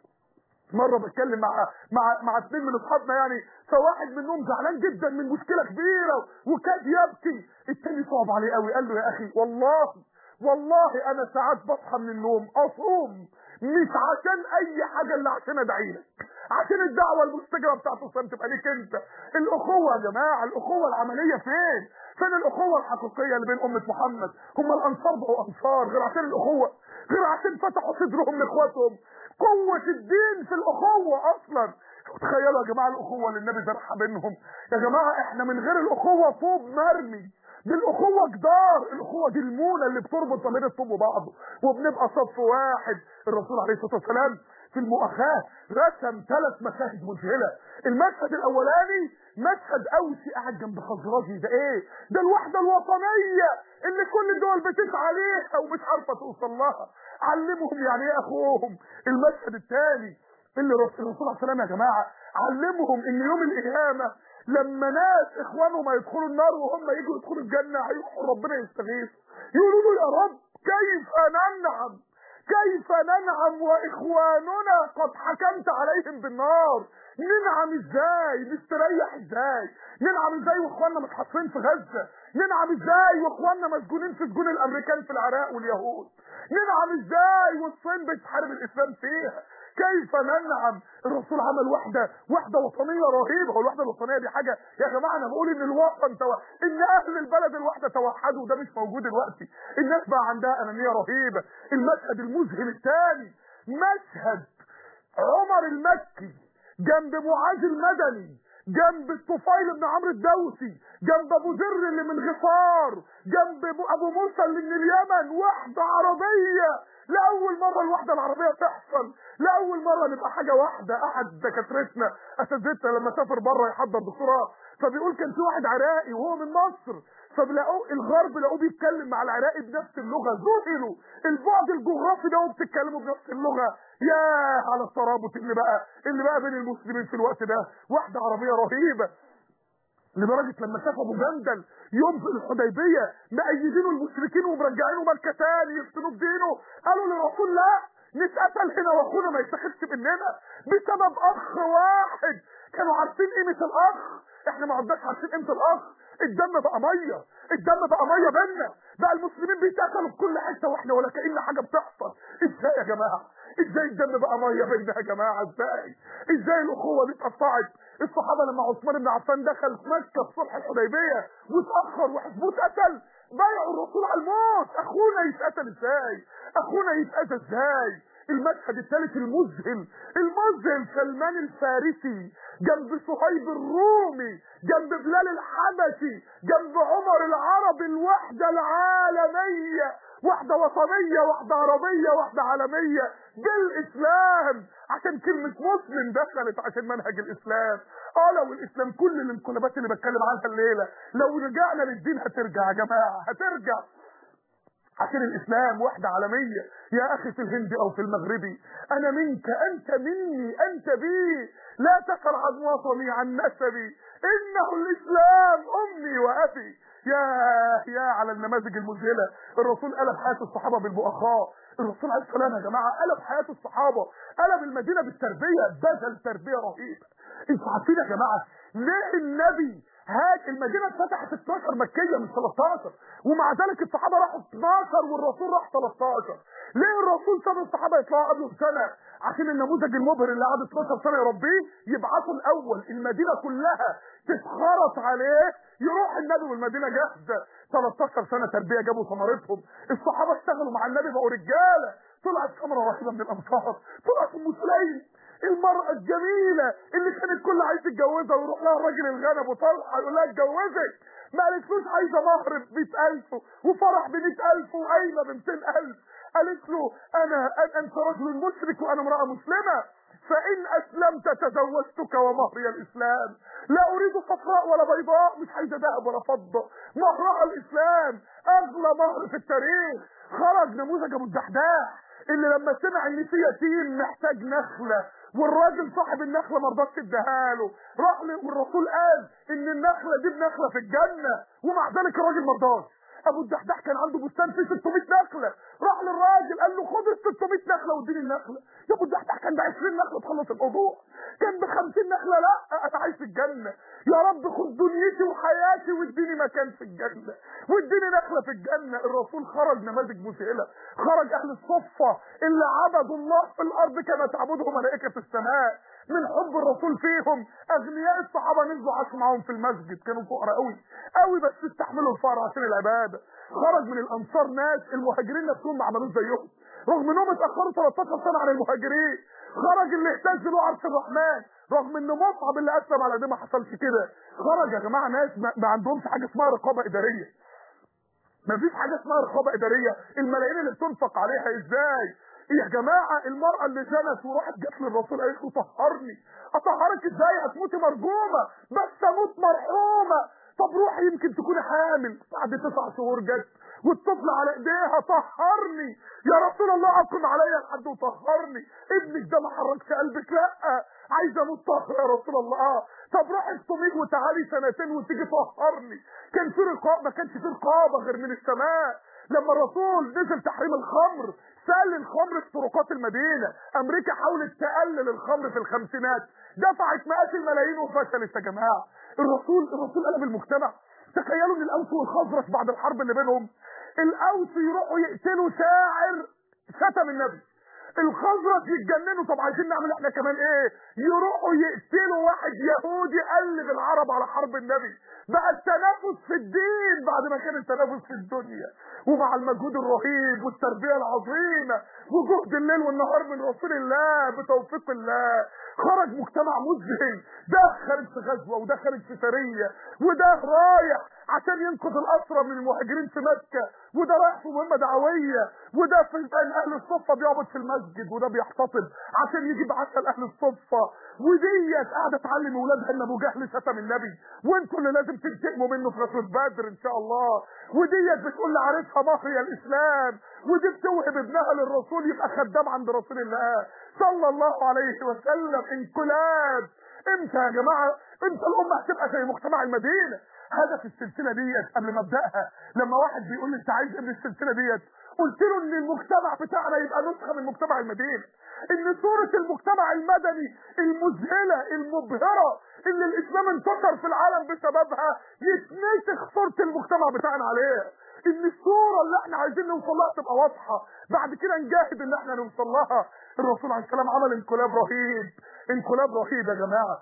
مره بتكلم مع مع مع اثنين من اصحابنا يعني فواحد منهم زعلان جدا من مشكله كبيره وكاد يبكي التاني صعب عليه قوي قال له يا اخي والله والله انا ساعات بصحى من النوم اصوم مش عشان اي حاجه الا عشان ادعي لك عشان الدعوه المستجابه بتاعت الصيام تبقى ليك انت الاخوه يا جماعه الاخوه العمليه فين فين الاخوه الحقيقيه اللي بين امه محمد هم الانصار بقوا انصار غير عشان الاخوه غير عشان فتحوا صدرهم لاخواتهم قوه الدين في الاخوه اصلا تخيلوا يا جماعه الاخوه اللي النبي زرعها بينهم يا جماعه احنا من غير الاخوه طوب مرمي دي الاخوه جدار الاخوه دي المونه اللي بتربط ما بين الطوب وبعضه وبنبقى صف واحد الرسول عليه الصلاه والسلام في المؤاخاه رسم ثلاث مشاهد مذهله المشهد الاولاني مشهد اوسي قاعد جنب خزرجي ده ايه ده الوحده الوطنيه اللي كل الدول بتسعى عليها ومش عارفه توصل لها علمهم يعني ايه اخوهم المشهد الثاني اللي الرسول صلى الله عليه وسلم يا جماعه علمهم ان يوم القيامه لما ناس اخوانهم هيدخلوا النار وهم يجوا يدخلوا الجنه هيروحوا ربنا يستغيثوا يقولوا له يا رب كيف ننعم كيف ننعم واخواننا قد حكمت عليهم بالنار ننعم ازاي نستريح ازاي ننعم ازاي واخواننا متحصرين في غزه ننعم ازاي واخواننا مسجونين في سجون الامريكان في العراق واليهود ننعم ازاي والصين بتحارب الاسلام فيها كيف ننعم الرسول عمل وحدة وحدة وطنية رهيبة والوحدة الوطنية دي حاجة يا جماعة انا بقول ان الوطن تو... ان اهل البلد الوحدة توحدوا وده مش موجود دلوقتي الناس بقى عندها انانية رهيبة المشهد المذهل الثاني مشهد عمر المكي جنب معاذ المدني جنب الطفيل بن عمرو الدوسي جنب ابو ذر اللي من غفار جنب ابو موسى اللي من اليمن وحدة عربية لأول مرة الوحدة العربية تحصل لأول مرة نبقى حاجة واحدة أحد دكاترتنا أساتذتنا لما سافر بره يحضر دكتوراه فبيقول كان في واحد عراقي وهو من مصر فبلاقوه الغرب لقوه بيتكلم مع العراقي بنفس اللغة ذهلوا البعد الجغرافي ده وبتتكلموا بنفس اللغة يا على الترابط اللي بقى اللي بقى بين المسلمين في الوقت ده واحدة عربية رهيبة لدرجة لما شاف ابو جندل يوم في الحديبية مأيدينه المشركين ومرجعينه مكة تاني يفتنوا بدينه قالوا للرسول لا نتقتل هنا واخونا ما يتخذش مننا بسبب اخ واحد كانوا عارفين قيمة الاخ احنا ما عدناش عارفين قيمة الاخ الدم بقى ميه الدم بقى ميه بينا بقى المسلمين بيتقتلوا في كل حته واحنا ولا كأن حاجه بتحصل ازاي يا جماعه ازاي الدم بقى ميه بينا يا جماعه ازاي ازاي الاخوه دي اتقطعت الصحابه لما عثمان بن عفان دخل في مكه في صلح الحديبيه واتاخر وحزبه اتقتل بايعوا الرسول على الموت اخونا يتقتل ازاي اخونا يتقتل ازاي المشهد الثالث المذهل المذهل سلمان الفارسي جنب صهيب الرومي جنب بلال الحبشي جنب عمر العربي الوحدة العالمية وحدة وطنية وحدة عربية وحدة عالمية بالإسلام عشان كلمة مسلم دخلت عشان منهج الإسلام اه لو الإسلام كل الانقلابات اللي بتكلم عنها الليلة لو رجعنا للدين هترجع يا جماعة هترجع عشان الاسلام وحدة عالمية يا اخي في الهند او في المغربي انا منك انت مني انت بي لا تسأل عن وطني عن نسبي انه الاسلام امي وابي يا يا على النماذج المذهلة الرسول قلب حياة الصحابة بالمؤاخاة الرسول عليه السلام يا جماعة قلب حياة الصحابة قلب المدينة بالتربية بذل تربية رهيبة انتوا عارفين يا جماعة ليه النبي هاك المدينة اتفتحت 12 مكية من 13 ومع ذلك الصحابة راحوا 12 والرسول راح 13 ليه الرسول ساب الصحابة يطلعوا قبله بسنة عشان النموذج المبهر اللي قعد 12 سنة يربيه يبعثوا الأول المدينة كلها تتخرط عليه يروح النبي والمدينة جاهزة 13 سنة تربية جابوا ثمرتهم الصحابة اشتغلوا مع النبي بقوا رجالة طلعت ثمرة رهيبة من الأنصار طلعت أم سليم المرأة الجميلة اللي كان الكل عايز يتجوزها ويروح لها الراجل الغنب وطلحة يقول لها اتجوزك ما قالتلوش عايزة مهر ب 100000 وفرح ب 100000 وقايمة ب 200000 قالت له انا أن انت رجل مشرك وانا امرأة مسلمة فان اسلمت تزوجتك ومهري الاسلام لا اريد صفراء ولا بيضاء مش عايزه ذهب ولا فضه مهرها الاسلام اغلى مهر في التاريخ خرج نموذج ابو الدحداح اللي لما سمع ان في يتيم محتاج نخله والراجل صاحب النخله ما رضاش اداها له راح له والرسول قال ان النخله دي بنخله في الجنه ومع ذلك الراجل ما رضاش ابو الدحداح كان عنده بستان فيه 600 نخله راح للراجل قال له خد ال 600 نخله واديني النخله يا ابو الدحداح كان ب 20 نخله تخلص الموضوع كان ب 50 نخله لا انا عايز في الجنه يا رب خد دنيتي وحياتي واديني مكان في الجنه واديني نخله في الجنه الرسول خرج نماذج مسهله خرج اهل الصفه اللي عبدوا الله في الارض كما تعبده ملائكه السماء من حب الرسول فيهم اغنياء الصحابه نزلوا عاشوا معاهم في المسجد كانوا فقراء قوي قوي بس استحملوا الفقر عشان العباده خرج من الانصار ناس المهاجرين نفسهم ما عملوش زيهم رغم انهم اتاخروا 13 سنه عن المهاجرين خرج اللي اهتز له عرش الرحمن رغم ان مصعب اللي اسلم على ده ما حصلش كده خرج يا جماعه ناس ما, ما عندهمش حاجه اسمها رقابه اداريه ما فيش حاجه اسمها رقابه اداريه الملايين اللي بتنفق عليها ازاي يا جماعه المراه اللي زنت وراحت جت للرسول قالت له طهرني اطهرك ازاي هتموتي مرجومه بس اموت مرحومه طب روحي يمكن تكوني حامل بعد تسع شهور جت والطفل على ايديها طهرني يا رسول الله اقم عليا الحد وطهرني ابنك ده ما حركش قلبك لا عايز اموت طهر يا رسول الله طب روحي اصطميك وتعالي سنتين وتيجي طهرني كان في رقابه ما كانش في رقابه غير من السماء لما الرسول نزل تحريم الخمر سال الخمر في طرقات المدينه امريكا حاولت تقلل الخمر في الخمسينات دفعت مئات الملايين وفشلت يا جماعه الرسول الرسول قلب المجتمع تخيلوا ان الاوس والخزرج بعد الحرب اللي بينهم الاوس يروحوا يقتلوا شاعر شتم النبي الخزرج يتجننوا طب عايزين نعمل احنا كمان ايه يروحوا يقتلوا واحد يهودي قلب العرب على حرب النبي بقى التنافس في الدين بعد ما كان التنافس في الدنيا ومع المجهود الرهيب والتربيه العظيمه وجهد الليل والنهار من رسول الله بتوفيق الله خرج مجتمع مذهل ده خارج في غزوه وده خارج في سريه وده رايح عشان ينقذ الاسرى من المهاجرين في مكه وده رايح في مهمه دعويه وده في بين اهل الصفه بيعبد في المسجد وده بيحتفظ عشان يجيب عسل اهل الصفه وديت قاعده تعلم اولادها ان ابو جهل شتم النبي وانتوا اللي لازم تنتقموا منه في غزوه بدر ان شاء الله وديت بتقول لعريسها مهري الاسلام ودي بتوهب ابنها للرسول يبقى خدام عند رسول الله صلى الله عليه وسلم انقلاب امتى يا جماعه امتى الامه هتبقى زي مجتمع المدينه هدف السلسله ديت قبل ما ابداها لما واحد بيقول لي انت عايز ايه من السلسله ديت قلت له ان المجتمع بتاعنا يبقى نسخه من مجتمع المدينه ان صوره المجتمع المدني المذهله المبهره اللي الاسلام انتشر في العالم بسببها يتنسخ صوره المجتمع بتاعنا عليها ان الصوره اللي احنا عايزين نوصل لها تبقى واضحه بعد كده نجاهد ان احنا نوصل لها الرسول عليه السلام عمل انقلاب رهيب انقلاب رهيب يا جماعه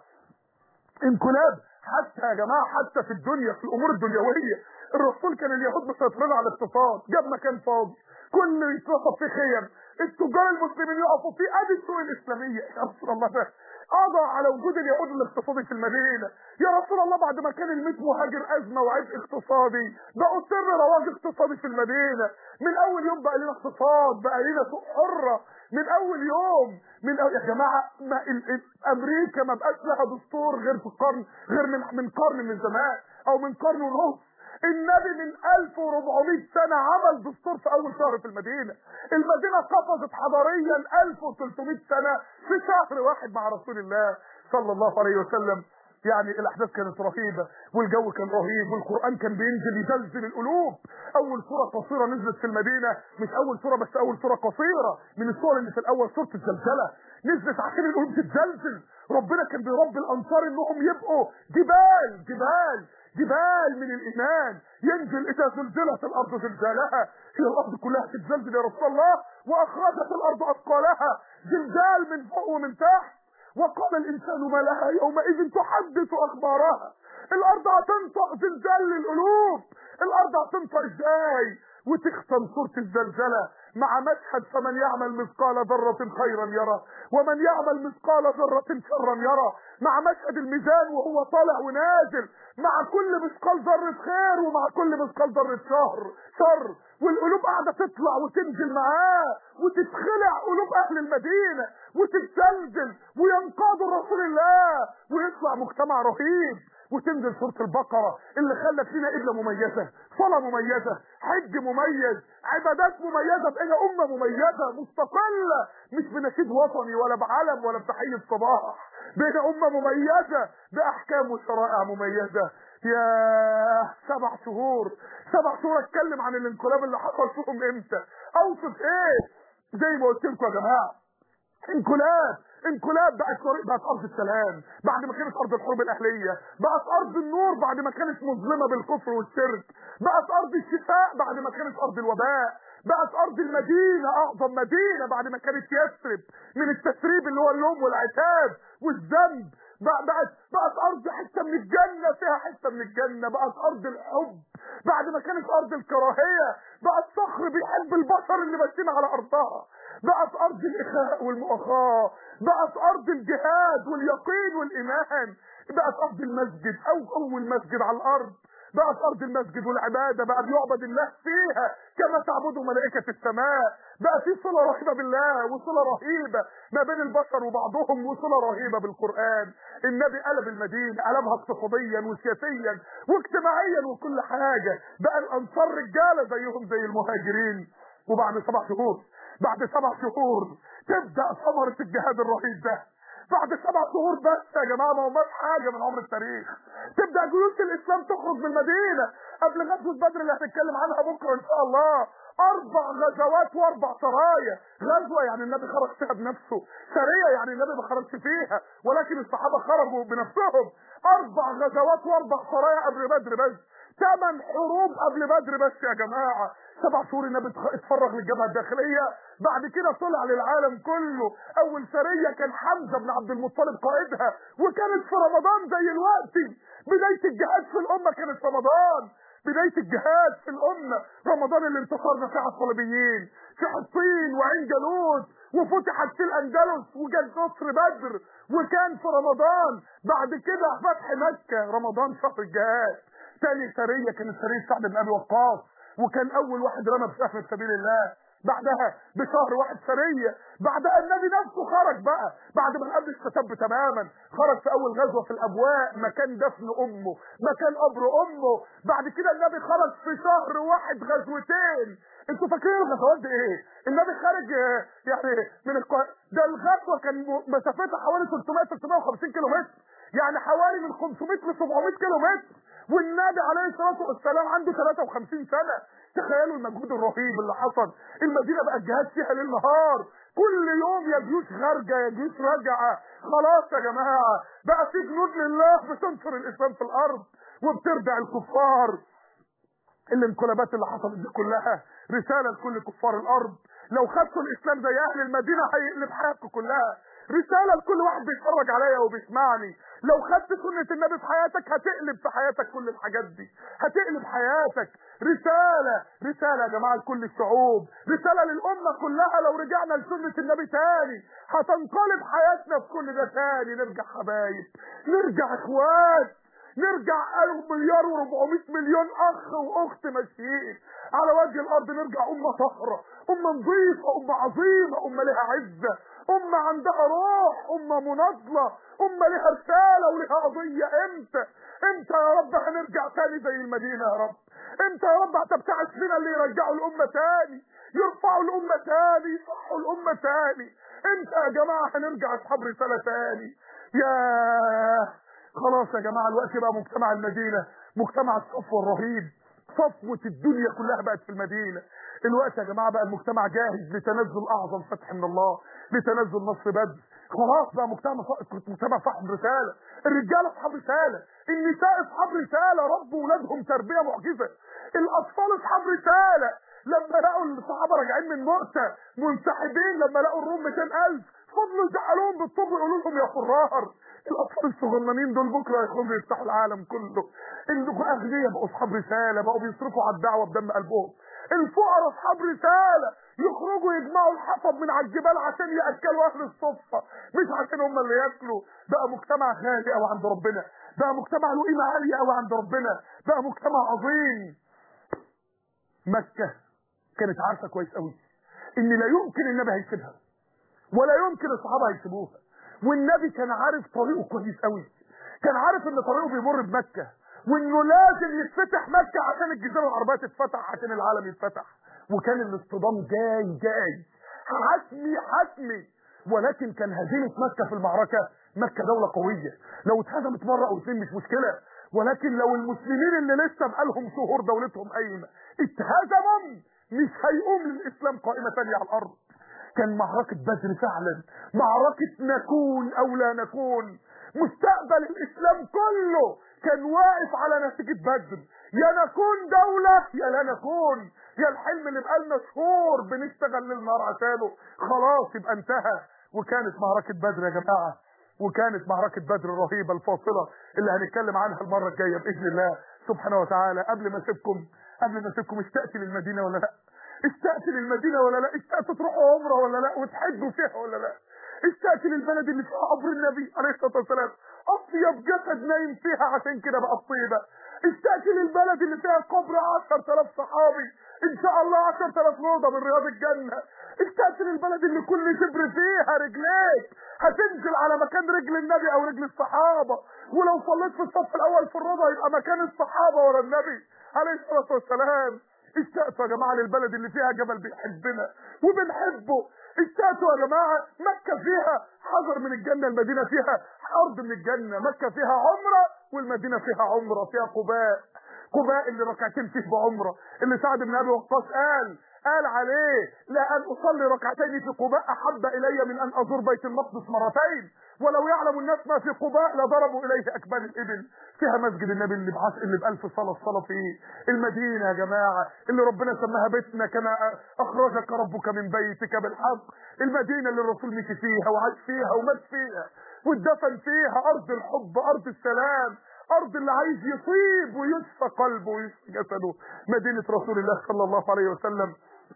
انقلاب حتى يا جماعه حتى في الدنيا في الامور الدنيويه الرسول كان اليهود مسيطرين على الاقتصاد جاب مكان فاضي كل يتوقف في خيم التجار المسلمين يقفوا فيه ادي السوق الاسلاميه يا رسول الله ده قضى على وجود اليهود الاقتصادي في المدينه يا رسول الله بعد ما كان ال مهاجر ازمه وعبء اقتصادي بقوا سر رواج اقتصادي في المدينه من اول يوم بقى لنا اقتصاد بقى لنا سوق حره من اول يوم من أول يا جماعه ما ال... ال... امريكا ما بقاش لها دستور غير في القرن غير من من قرن من زمان او من قرن ونص النبي من 1400 سنة عمل دستور في أول شهر في المدينة المدينة قفزت حضاريا 1300 سنة في شهر واحد مع رسول الله صلى الله عليه وسلم يعني الأحداث كانت رهيبة والجو كان رهيب والقرآن كان بينزل يزلزل القلوب أول سورة قصيرة نزلت في المدينة مش أول سورة بس أول سورة قصيرة من السور اللي في الأول سورة الزلزلة نزلت عشان القلوب تتزلزل ربنا كان بيربي الأنصار إنهم يبقوا جبال جبال جبال من الايمان ينزل اذا زلزلت الارض زلزالها هي الارض كلها تتزلزل يا رسول الله واخرجت الارض اثقالها زلزال من فوق ومن تحت وقال الانسان ما لها يومئذ تحدث اخبارها الارض هتنطق زلزال للقلوب الارض هتنطق ازاي وتختم سوره الزلزله مع مشهد فمن يعمل مثقال ذرة خيرا يرى ومن يعمل مثقال ذرة شرا يرى مع مشهد الميزان وهو طالع ونازل مع كل مثقال ذرة خير ومع كل مثقال ذرة شر شر والقلوب قاعدة تطلع وتنزل معاه وتتخلع قلوب أهل المدينة وتتزلزل وينقادوا رسول الله ويطلع مجتمع رهيب وتنزل سورة البقرة اللي خلت فينا قبلة مميزة صلاة مميزة حج مميز عبادات مميزة بقينا أمة مميزة مستقلة مش بنشيد وطني ولا بعلم ولا بتحية صباح بقينا أمة مميزة بأحكام وشرائع مميزة يا سبع شهور سبع شهور اتكلم عن الانقلاب اللي حصل فيهم امتى اوصف ايه زي ما قلت لكم يا جماعه انقلاب انقلاب بقت طريق بقت ارض السلام بعد ما كانت ارض الحرب الاهليه بقت ارض النور بعد ما كانت مظلمه بالكفر والشرك بقت ارض الشفاء بعد ما كانت ارض الوباء بقت ارض المدينه اعظم مدينه بعد ما كانت يثرب من التسريب اللي هو اللوم والعتاب والذنب بقت بقت ارض حته من الجنه فيها حته من الجنه بقت ارض الحب بعد ما كانت ارض الكراهيه بقت صخر بيحب البشر اللي ماشيين على ارضها بقت ارض الاخاء والمؤاخاه بقت ارض الجهاد واليقين والايمان بقت ارض المسجد او اول مسجد على الارض بقت ارض المسجد والعباده بقى بيعبد الله فيها كما تعبده ملائكه السماء بقى في صله رهيبه بالله وصله رهيبه ما بين البشر وبعضهم وصله رهيبه بالقران النبي قلب المدينه قلبها اقتصاديا وسياسيا واجتماعيا وكل حاجه بقى الانصار رجاله زيهم زي المهاجرين وبعد سبع شهور بعد سبع شهور تبدا ثمره الجهاد الرهيب ده بعد سبع شهور بس يا جماعه ما هماش حاجه من عمر التاريخ تبدا جيوش الاسلام تخرج من المدينه قبل غزوه بدر اللي هنتكلم عنها بكره ان شاء الله اربع غزوات واربع سرايا غزوه يعني النبي خرج فيها بنفسه سريه يعني النبي ما خرجش فيها ولكن الصحابه خرجوا بنفسهم اربع غزوات واربع سرايا قبل بدر بس ثمان حروب قبل بدر بس يا جماعه سبع شهور النبي اتفرغ للجبهه الداخليه بعد كده طلع للعالم كله اول سريه كان حمزه بن عبد المطلب قائدها وكانت في رمضان زي الوقت بدايه الجهاد في الامه كانت في رمضان بدايه الجهاد في الامه رمضان اللي انتصرنا فيه على الصليبيين في حطين وعين جالوت وفتحت في الاندلس وجت نصر بدر وكان في رمضان بعد كده فتح مكه رمضان شهر الجهاد تاني سريه كانت سريه سعد بن ابي وقاص وكان اول واحد رمى بسهم في سبيل الله بعدها بشهر واحد سرية بعدها النبي نفسه خرج بقى بعد ما القبل استتب تماما خرج في اول غزوة في الابواء مكان دفن امه مكان قبر امه بعد كده النبي خرج في شهر واحد غزوتين انتوا فاكرين الغزوات دي ايه النبي خارج يعني من الكو... ده الغزوة كان مسافتها حوالي 300 350 كيلو متر يعني حوالي من 500 ل 700 كيلو متر والنبي عليه الصلاه والسلام عنده 53 سنه تخيلوا المجهود الرهيب اللي حصل المدينه بقى الجهاد فيها ليل نهار كل يوم يا جيوش خارجه يا جيوش راجعه خلاص يا جماعه بقى في جنود لله بتنصر الاسلام في الارض وبترجع الكفار الانقلابات اللي حصلت دي كلها رساله لكل كفار الارض لو خدتوا الاسلام زي اهل المدينه هيقلب حياتكم كلها رساله لكل واحد بيتفرج عليا وبيسمعني لو خدت سنه النبي في حياتك هتقلب في حياتك كل الحاجات دي هتقلب حياتك رساله رساله يا جماعه لكل الشعوب رساله للامه كلها لو رجعنا لسنه النبي تاني هتنقلب حياتنا في كل ده تاني نرجع حبايب نرجع اخوات نرجع مليار و400 مليون اخ واخت ماشيين على وجه الارض نرجع امه طاهره امه نظيفه امه عظيمه امه لها عزه امه عندها روح امه مناضله امه لها رساله ولها قضيه امتى امتى يا رب هنرجع تاني زي المدينه يا رب امتى يا رب هتبتعث فينا اللي يرجعوا الامه تاني يرفعوا الامه تاني يصحوا الامه تاني امتى يا جماعه هنرجع اصحاب رساله تاني يا خلاص يا جماعه الوقت بقى مجتمع المدينه مجتمع الصفوه الرهيب صفوه الدنيا كلها بقت في المدينه الوقت يا جماعه بقى المجتمع جاهز لتنزل اعظم فتح من الله لتنزل نصر بدر خلاص بقى مجتمع مجتمع صاحب رساله الرجاله اصحاب رساله النساء اصحاب رساله ربوا ولادهم تربيه معجزه الاطفال اصحاب رساله لما لقوا الصحابه راجعين من مؤتة منسحبين لما لقوا الروم 200000 فضلوا يزعلوهم بالطب يقولوا لهم يا فرار الاطفال الصغننين دول بكره يخرجوا يفتحوا العالم كله اللي اغنياء بقوا اصحاب رساله بقوا بيصرفوا على الدعوه بدم قلبهم الفقراء اصحاب رساله يخرجوا يجمعوا الحطب من على الجبال عشان ياكلوا اهل الصفه مش عشان هم اللي ياكلوا بقى مجتمع غالي قوي عند ربنا بقى مجتمع له قيمه عاليه قوي عند ربنا بقى مجتمع عظيم مكه كانت عارفه كويس قوي ان لا يمكن النبي هيسيبها ولا يمكن الصحابه هيسيبوها والنبي كان عارف طريقه كويس قوي كان عارف ان طريقه بيمر بمكه وانه لازم يتفتح مكه عشان الجزيره العربيه تتفتح عشان العالم يتفتح وكان الاصطدام جاي جاي حتمي حتمي ولكن كان هزيمه مكه في المعركه مكه دوله قويه لو اتهزمت مره او اتنين مش مشكله ولكن لو المسلمين اللي لسه بقالهم شهور دولتهم قايمه اتهزموا مش هيقوم للاسلام قائمه ثانيه على الارض كان معركة بدر فعلا معركة نكون او لا نكون مستقبل الاسلام كله كان واقف على نتيجة بدر يا نكون دولة يا لا نكون يا الحلم اللي بقالنا شهور بنشتغل للنهار عشانه خلاص يبقى انتهى وكانت معركة بدر يا جماعة وكانت معركة بدر الرهيبة الفاصلة اللي هنتكلم عنها المرة الجاية بإذن الله سبحانه وتعالى قبل ما اسيبكم قبل ما اسيبكم اشتقت للمدينة ولا لا اشتقت للمدينة ولا لا اشتقت تروحوا عمرة ولا لا وتحجوا فيها ولا لا اشتقت للبلد اللي فيها قبر النبي عليه الصلاة والسلام اطيب جسد نايم فيها عشان كده بقى الطيبة اشتقت للبلد اللي فيها قبر 10000 صحابي ان شاء الله 10000 روضة من رياض الجنة اشتقت للبلد اللي كل شبر فيها رجليك هتنزل على مكان رجل النبي او رجل الصحابة ولو صليت في الصف الاول في الرضا يبقى مكان الصحابة ورا النبي عليه الصلاة والسلام اشتقتوا يا جماعة للبلد اللي فيها جبل بيحبنا وبنحبه اشتقتوا يا جماعة مكة فيها حجر من الجنة المدينة فيها أرض من الجنة مكة فيها عمرة والمدينة فيها عمرة فيها قباء قباء اللي ركعتين فيه بعمرة اللي سعد بن أبي وقاص قال قال عليه لا أن أصلي ركعتين في قباء أحب إلي من أن أزور بيت المقدس مرتين ولو يعلم الناس ما في قباء لضربوا إليه أكباد الإبل فيها مسجد النبي اللي بعش اللي بألف صلاة الصلاة فيه المدينة يا جماعة اللي ربنا سماها بيتنا كما أخرجك ربك من بيتك بالحق المدينة اللي الرسول مشي فيها وعاش فيها ومات فيها واتدفن فيها أرض الحب أرض السلام أرض اللي عايز يصيب ويشفى قلبه ويشفى جسده مدينة رسول الله صلى الله عليه وسلم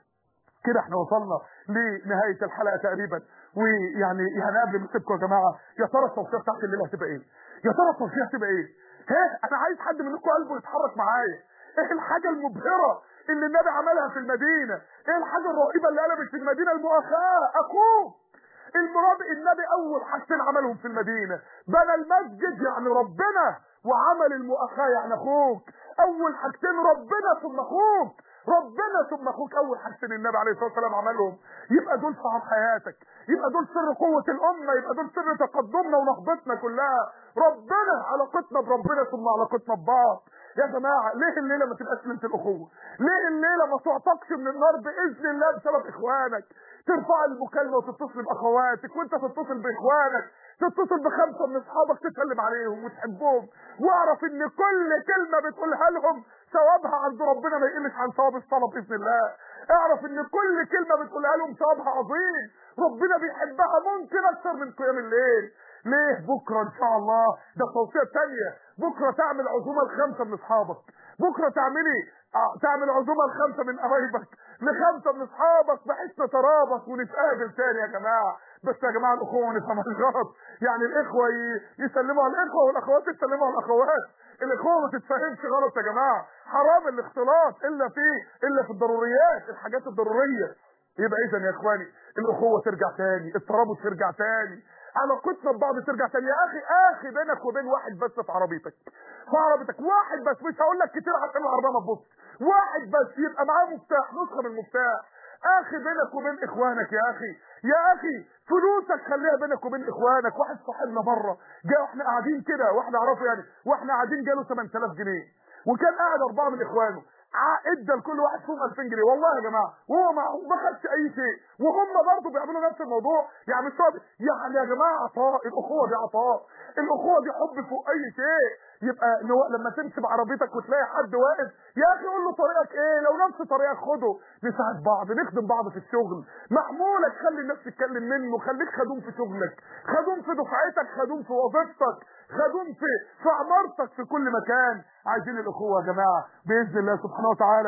كده احنا وصلنا لنهاية الحلقة تقريبا ويعني يعني قبل ما اسيبكم يا جماعة يا ترى التوصية بتاعت الليلة هتبقى ايه؟ يا ترى التوصية هتبقى ايه؟ ها انا عايز حد منكم قلبه يتحرك معايا ايه الحاجة المبهرة اللي النبي عملها في المدينة؟ ايه الحاجة الرهيبة اللي قلبت في المدينة المؤاخاة؟ اخوه المراد النبي اول حاجتين عملهم في المدينة بنى المسجد يعني ربنا وعمل المؤاخاة يعني اخوك اول حاجتين ربنا ثم اخوك ربنا ثم اخوك اول حاجتين النبي عليه الصلاه والسلام عملهم يبقى دول صعب حياتك يبقى دول سر قوه الامه يبقى دول سر تقدمنا ونهضتنا كلها ربنا علاقتنا بربنا ثم علاقتنا ببعض يا جماعه ليه الليله ما تبقاش ليله الاخوه ليه الليله ما تعتقش من النار باذن الله بسبب اخوانك ترفع المكالمه وتتصل باخواتك وانت تتصل باخوانك تتصل بخمسه من اصحابك تسلم عليهم وتحبهم واعرف ان كل كلمه بتقولها لهم ثوابها عند ربنا ما يقلش عن ثواب الصلاه باذن الله اعرف ان كل كلمه بتقولها لهم ثوابها عظيم ربنا بيحبها ممكن اكثر من قيام الليل ليه بكره ان شاء الله ده التوصيه الثانيه بكره تعمل عزومه لخمسه من اصحابك بكره تعملي آه، تعمل عزومه لخمسه من قرايبك لخمسه من اصحابك بحيث نترابط ونتقابل تاني يا جماعه بس يا جماعه الاخوه ما نفهمهاش غلط يعني الاخوه ي- يسلموا على الاخوه والاخوات يسلموا على الاخوات الاخوه ما تتفهمش غلط يا جماعه حرام الاختلاط الا في الا في الضروريات الحاجات الضروريه يبقى اذا يا اخواني الاخوه ترجع تاني الترابط يرجع تاني علاقتنا ببعض ترجع تاني يا اخي اخي بينك وبين واحد بس في عربيتك في عربيتك واحد بس مش هقول لك كتير عشان العربيه ما تبص واحد بس يبقى معاه مفتاح نسخه من المفتاح اخي بينك وبين اخوانك يا اخي يا اخي فلوسك خليها بينك وبين اخوانك واحد صاحبنا مره جه واحنا قاعدين كده واحنا نعرفه يعني واحنا قاعدين جاله 8000 جنيه وكان قاعد اربعه من اخوانه ع- ادى لكل واحد فيهم 2000 جنيه والله يا جماعه وهو ما ما خدش اي شيء وهم برضه بيعملوا نفس الموضوع يعني مش صادق يعني يا جماعه عطاء الاخوه دي عطاء الاخوه دي حب فوق اي شيء يبقى لو- لما تمشي بعربيتك وتلاقي حد واقف يا اخي قول له طريقك ايه لو نفس طريقك خده نساعد بعض نخدم بعض في الشغل محمولك خلي الناس تتكلم منه خليك خدوم في شغلك خدوم في دفعتك خدوم في وظيفتك خدوم في في عمارتك في كل مكان عايزين الاخوه يا جماعه باذن الله سبحانه وتعالى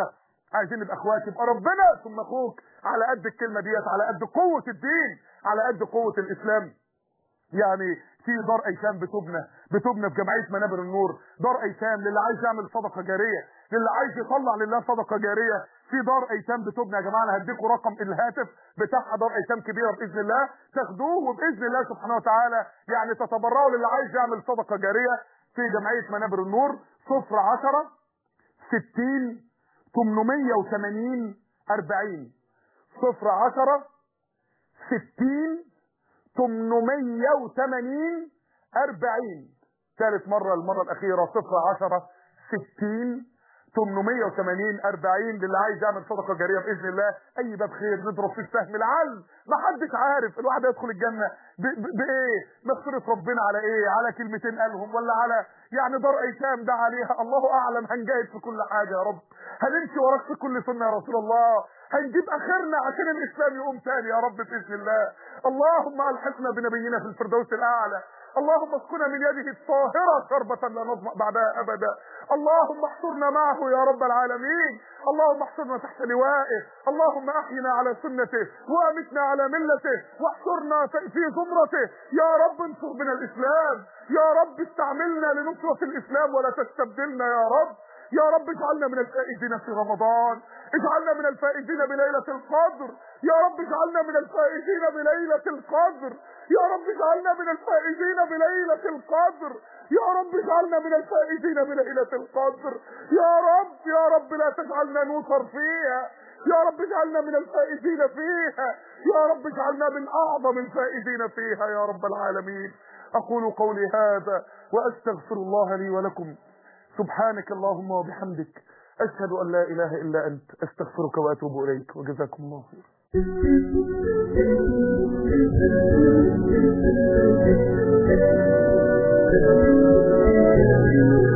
عايزين نبقى اخوات يبقى ربنا ثم اخوك على قد الكلمه ديت على قد قوه الدين على قد قوه الاسلام يعني في دار ايتام بتبنى بتبنى في جمعيه منابر النور دار ايتام للي عايز يعمل صدقه جاريه للي عايز يطلع لله صدقه جاريه في دار ايتام بتبنى يا جماعه انا هديكم رقم الهاتف بتاعها دار ايتام كبيره باذن الله تاخدوه وباذن الله سبحانه وتعالى يعني تتبرعوا للي عايز يعمل صدقه جاريه في جمعيه منابر النور 0 10 60 880 40 0 10 60 880 40 ثالث مرة المرة الأخيرة 0 10 60 880 40 للي عايز يعمل صدقة جارية بإذن الله أي باب خير نضرب فيه السهم العلم ما حدش عارف الواحد يدخل الجنة ب- ب- بإيه مغفرة ربنا على إيه على كلمتين قالهم ولا على يعني دار أيتام ده عليها الله أعلم هنجاهد في كل حاجة يا رب هنمشي وراك في كل سنة يا رسول الله هنجيب اخرنا عشان الاسلام يقوم تاني يا رب باذن الله اللهم الحقنا بنبينا في الفردوس الاعلى اللهم اسقنا من يده الطاهرة شربة لا نظمأ بعدها أبدا اللهم احشرنا معه يا رب العالمين اللهم احشرنا تحت لوائه اللهم احينا على سنته وامتنا على ملته واحشرنا في زمرته يا رب انصر بنا الإسلام يا رب استعملنا لنصرة الإسلام ولا تستبدلنا يا رب يا رب اجعلنا من الفائزين في رمضان اجعلنا من الفائزين بليلة القدر يا رب اجعلنا من الفائزين بليلة القدر يا رب اجعلنا من الفائزين بليلة القدر يا رب اجعلنا من الفائزين بليلة القدر يا رب يا رب لا تجعلنا نوصر فيها يا رب اجعلنا من الفائزين فيها يا رب اجعلنا من اعظم الفائزين فيها يا رب العالمين اقول قولي هذا واستغفر الله لي ولكم سبحانك اللهم وبحمدك أشهد أن لا إله إلا أنت أستغفرك وأتوب إليك وجزاكم الله خير Thank you.